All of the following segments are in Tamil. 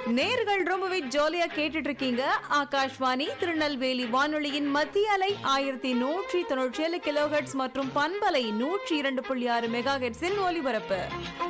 நேர்கள் ரொம்பவே ஜாலியா கேட்டுட்டு இருக்கீங்க ஆகாஷ்வாணி திருநெல்வேலி வானொலியின் மத்திய அலை ஆயிரத்தி நூற்றி தொண்ணூற்றி ஏழு கிலோஹெட்ஸ் மற்றும் பண்பலை நூற்றி இரண்டு புள்ளி ஆறு மெகா ஹெட்ஸின் ஒலிபரப்பு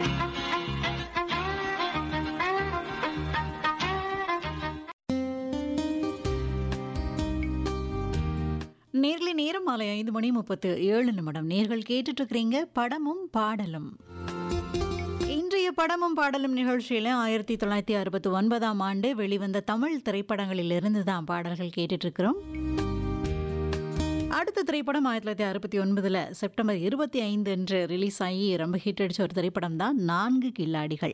நேர்களை நேரம் மாலை ஐந்து மணி முப்பத்து ஏழு நிமிடம் நேர்கள் கேட்டுட்டு இருக்கிறீங்க படமும் பாடலும் இன்றைய படமும் பாடலும் நிகழ்ச்சியில் ஆயிரத்தி தொள்ளாயிரத்தி அறுபத்தி ஒன்பதாம் ஆண்டு வெளிவந்த தமிழ் திரைப்படங்களிலிருந்து தான் பாடல்கள் கேட்டுட்டு இருக்கிறோம் அடுத்த திரைப்படம் ஆயிரத்தி தொள்ளாயிரத்தி அறுபத்தி ஒன்பதில் செப்டம்பர் இருபத்தி ஐந்து அன்று ரிலீஸ் ஆகி ரொம்ப ஹிட் அடிச்ச ஒரு திரைப்படம் தான் நான்கு கில்லாடிகள்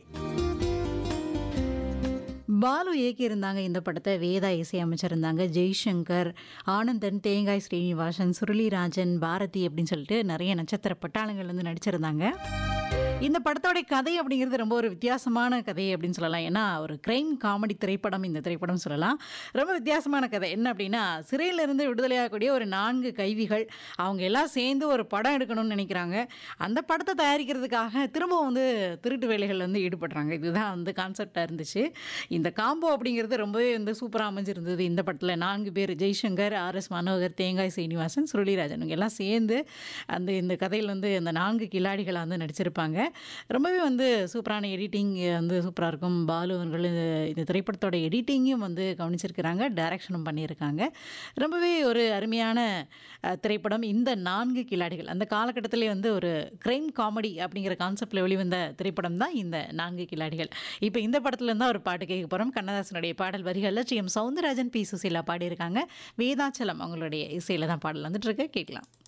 பாலு இயக்கியிருந்தாங்க இந்த படத்தை வேதா இசையமைச்சிருந்தாங்க ஜெய்சங்கர் ஆனந்தன் தேங்காய் ஸ்ரீனிவாசன் சுருளிராஜன் பாரதி அப்படின்னு சொல்லிட்டு நிறைய நட்சத்திர பட்டாளங்கள் வந்து நடிச்சிருந்தாங்க இந்த படத்தோட கதை அப்படிங்கிறது ரொம்ப ஒரு வித்தியாசமான கதை அப்படின்னு சொல்லலாம் ஏன்னா ஒரு கிரைம் காமெடி திரைப்படம் இந்த திரைப்படம் சொல்லலாம் ரொம்ப வித்தியாசமான கதை என்ன அப்படின்னா சிறையிலிருந்து விடுதலையாகக்கூடிய ஒரு நான்கு கைதிகள் அவங்க எல்லாம் சேர்ந்து ஒரு படம் எடுக்கணும்னு நினைக்கிறாங்க அந்த படத்தை தயாரிக்கிறதுக்காக திரும்பவும் வந்து திருட்டு வேலைகள் வந்து ஈடுபடுறாங்க இதுதான் வந்து கான்செப்டாக இருந்துச்சு இந்த காம்போ அப்படிங்கிறது ரொம்பவே வந்து சூப்பராக அமைஞ்சிருந்தது இந்த படத்தில் நான்கு பேர் ஜெய்சங்கர் ஆர் எஸ் மனோகர் தேங்காய் சீனிவாசன் சுருளிராஜன் இவங்க எல்லாம் சேர்ந்து அந்த இந்த கதையில் வந்து அந்த நான்கு கில்லாடிகளை வந்து நடிச்சிருப்பாங்க ரொம்பவே வந்து சூப்பரான எடிட்டிங் வந்து சூப்பராக இருக்கும் பாலு அவர்கள் இந்த இந்த திரைப்படத்தோட எடிட்டிங்கும் வந்து கவனிச்சிருக்கிறாங்க டைரக்ஷனும் பண்ணியிருக்காங்க ரொம்பவே ஒரு அருமையான அஹ், திரைப்படம் இந்த நான்கு கில்லாடிகள் அந்த காலகட்டத்திலே வந்து ஒரு கிரைம் காமெடி அப்படிங்கிற கான்செப்டில் வெளிவந்த திரைப்படம் தான் இந்த நான்கு கில்லாடிகள் இப்போ இந்த படத்துல இருந்தால் ஒரு பாட்டு கேட்க போகிறோம் கண்ணதாசனுடைய பாடல் வரிகளில் T M Soundararajan P Susheela பாடியிருக்காங்க வேதாச்சலம் அவங்களுடைய இசையில் தான் பாடல் வந்துட்டு இருக்கு கேட்கலாம்